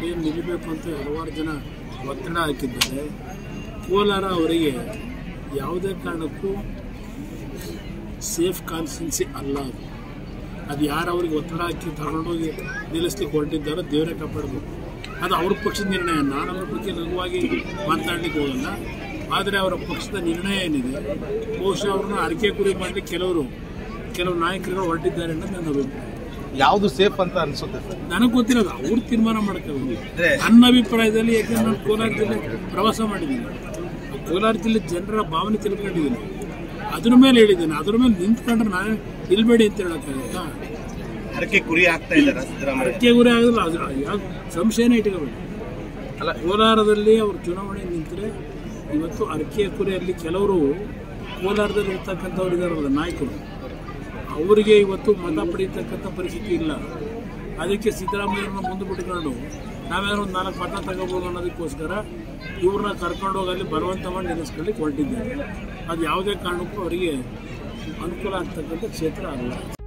ಅವರೇನು ನಿಲ್ಲಬೇಕು ಅಂತ ಹಲವಾರು ಜನ ಒತ್ತಡ ಹಾಕಿದ್ದಾರೆ ಕೋಲಾರ ಅವರಿಗೆ ಯಾವುದೇ ಕಾರಣಕ್ಕೂ ಸೇಫ್ ಕಾನ್ಸ್ಟಿಟ್ಯೂನ್ಸಿ ಅಲ್ಲ ಅದು ಅದು ಯಾರು ಅವ್ರಿಗೆ ಒತ್ತಡ ಹಾಕಿ ತಗೊಂಡೋಗಿ ನಿಲ್ಲಿಸ್ಲಿಕ್ಕೆ ಹೊರಟಿದ್ದಾರೋ ದೇವರೇ ಕಾಪಾಡಬೇಕು ಅದು ಅವ್ರ ಪಕ್ಷದ ನಿರ್ಣಯ ನಾನು ಅವ್ರ ಬಗ್ಗೆ ಲಘುವಾಗಿ ಮಾತನಾಡ್ಲಿಕ್ಕೆ ಹೋಗಲ್ಲ ಆದರೆ ಅವರ ಪಕ್ಷದ ನಿರ್ಣಯ ಏನಿದೆ ಬಹುಶಃ ಅವ್ರನ್ನ ಅಡಿಕೆ ಕುರಿ ಮಾಡಲಿಕ್ಕೆ ಕೆಲವರು ಕೆಲವು ನಾಯಕರುಗಳು ಹೊರಟಿದ್ದಾರೆ ಅನ್ನೋದು ನನ್ನ ಅಭಿಪ್ರಾಯ ಯಾವುದು ಸೇಫ್ ಅಂತ ಅನ್ಸುತ್ತೆ ಸರ್ ನನಗೆ ಗೊತ್ತಿರೋದು ಅವ್ರು ತೀರ್ಮಾನ ಮಾಡ್ಕೋಬೇಕು ಅಂದ್ರೆ ನನ್ನ ಅಭಿಪ್ರಾಯದಲ್ಲಿ ಯಾಕಂದ್ರೆ ನಾನು ಕೋಲಾರ ಜಿಲ್ಲೆ ಪ್ರವಾಸ ಮಾಡಿದ್ದೀನಿ ಆ ಕೋಲಾರ ಜಿಲ್ಲೆ ಜನರ ಭಾವನೆ ತಿಳ್ಕೊಂಡಿದ್ದೀನಿ ಅದ್ರ ಮೇಲೆ ಹೇಳಿದ್ದೀನಿ ಅದ್ರ ಮೇಲೆ ನಿಂತ್ಕೊಂಡ್ರೆ ನಾನು ಇಲ್ಬೇಡಿ ಅಂತ ಹೇಳೋಕ್ಕಾಗತ್ತಾ ಹರಕೆ ಕುರಿ ಆಗ್ತಾ ಇದ್ದಾರೆ ಸಿದ್ದರಾಮಯ್ಯ ಅಡಿಕೆ ಗುರಿ ಆಗೋದಿಲ್ಲ ಅದ್ರ ಯಾವ ಸಂಶಯನೇ ಇಟ್ಕೋಬೇಡಿ ಅಲ್ಲ ಕೋಲಾರದಲ್ಲಿ ಅವರು ಚುನಾವಣೆ ನಿಂತರೆ ಇವತ್ತು ಅರಕೆ ಕುರಿಯಲ್ಲಿ ಕೆಲವರು ಕೋಲಾರದಲ್ಲಿ ಇರ್ತಕ್ಕಂಥವ್ರು ಇದಾರಲ್ಲ ನಾಯಕರು ಅವರಿಗೆ ಇವತ್ತು ಮತ ಪಡೀತಕ್ಕಂಥ ಪರಿಸ್ಥಿತಿ ಇಲ್ಲ ಅದಕ್ಕೆ ಸಿದ್ದರಾಮಯ್ಯವ್ರನ್ನ ಮುಂದೆ ಬಿಟ್ಕೊಂಡು ನಾವೇನೋ ಒಂದು ನಾಲ್ಕು ಮತ ತಗೋಬೋದು ಅನ್ನೋದಕ್ಕೋಸ್ಕರ ಇವ್ರನ್ನ ಕರ್ಕೊಂಡು ಹೋಗಿ ಅಲ್ಲಿ ಬಲವಂತ ಮಾಡಿ ನಿಲ್ಲಿಸ್ಕೊಳ್ಳಿಕ್ಕೆ ಹೊರಟಿದ್ದಾರೆ ಅದು ಯಾವುದೇ ಕಾರಣಕ್ಕೂ ಅವರಿಗೆ ಅನುಕೂಲ ಆಗ್ತಕ್ಕಂಥ ಕ್ಷೇತ್ರ ಅಲ್ಲ